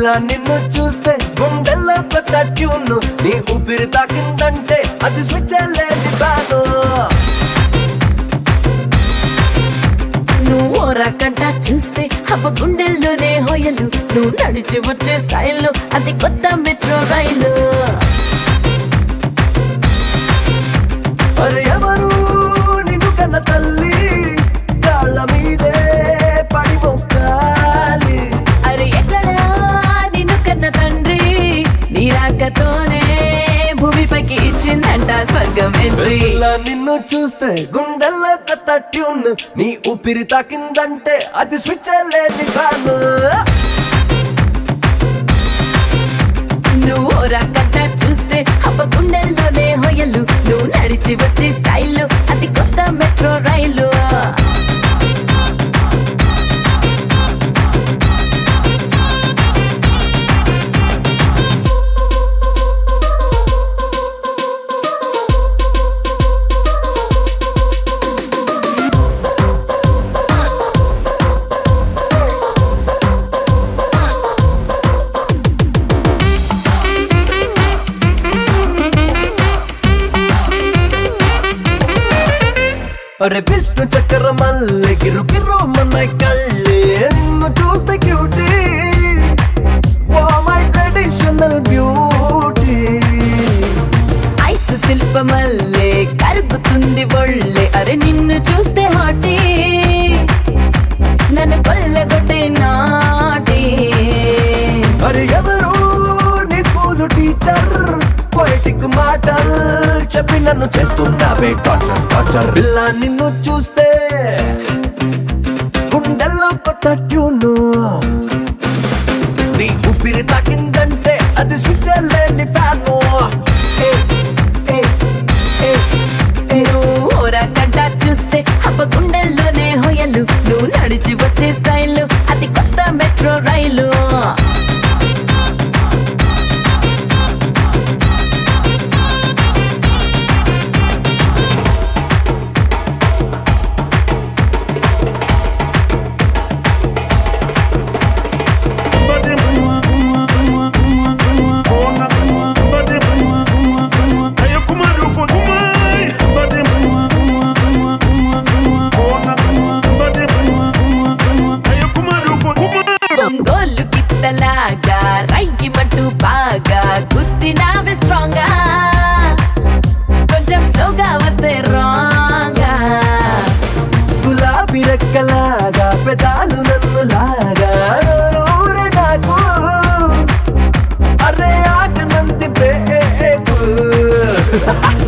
పిల్ల నిన్ను చూస్తే గుండెల్లో కొత్త ట్యూన్ నీ ఊపిరి తాకిందంటే అది స్విచ్ లేని బాను నువ్వు ఓరకంట చూస్తే అబ్బ గుండెల్లోనే హోయలు నువ్వు నడిచి వచ్చే స్టైల్లో అది కొత్త మెట్రో రైలు మరి ఎవరు నిన్ను కన్న తల్లి కాళ్ళ మీదే పడి మొక్కాలి అరే ఎక్కడా నిన్ను కన్న తండ్రి నీ రాకతోనే భూమిపైకి ఇచ్చిందంట స్వర్గం ఎంట్రీ ఇలా నిన్ను చూస్తే గుండెల్లో కొత్త ట్యూన్ నీ ఊపిరి తాకిందంటే అది స్విచ్ లేని బాను నువ్వు ఓరకంట చూస్తే అబ్బ గుండెల్లోనే హోయలు నువ్వు నడిచి వచ్చే స్టైల్లో అది కొత్త మెట్రో రైలు అరే విష్ణు చక్ర మల్లె గిరు గిరు మన కళ్ళే నిన్ను చూస్తే cutie oh my traditional beauty ice శిల్పమల్లే కరుగుతుంది ఒళ్ళే అరే నిన్ను చూస్తే హాటీ నన్ను కొల్లగొట్టే నాటి అరే ఎవరు నీ స్కూల్ టీచర్ పొయిటిక్ మాటలు చెప్పి నన్ను చేస్తున్నావే టార్చర్ టార్చర్ పిల్ల నిన్ను చూస్తే గుండెల్లో కొత్త ట్యూను నీ ఊపిరి తాకిందంటే అది స్విచ్ లేని ఫ్యాను ఏ, ఏ, ఏ, ఏ. నువ్వు ఓరకంట చూస్తే అప్ప గుండెల్లోనే హోయలు నువ్వు నడిచి వచ్చే స్టైల్లో అది కొత్త మెట్రో రైలు ఒంగోలు గిత్తలాగా రయ్యమంటూ బాగా గుద్దినావే స్ట్రాంగా కొంచెం స్లోగా వస్తే రాంగా గులాబీ రెక్కలాగా పెదాలు నన్ను లాగా ఊరే నాకు అరే ఆకనంది బేగు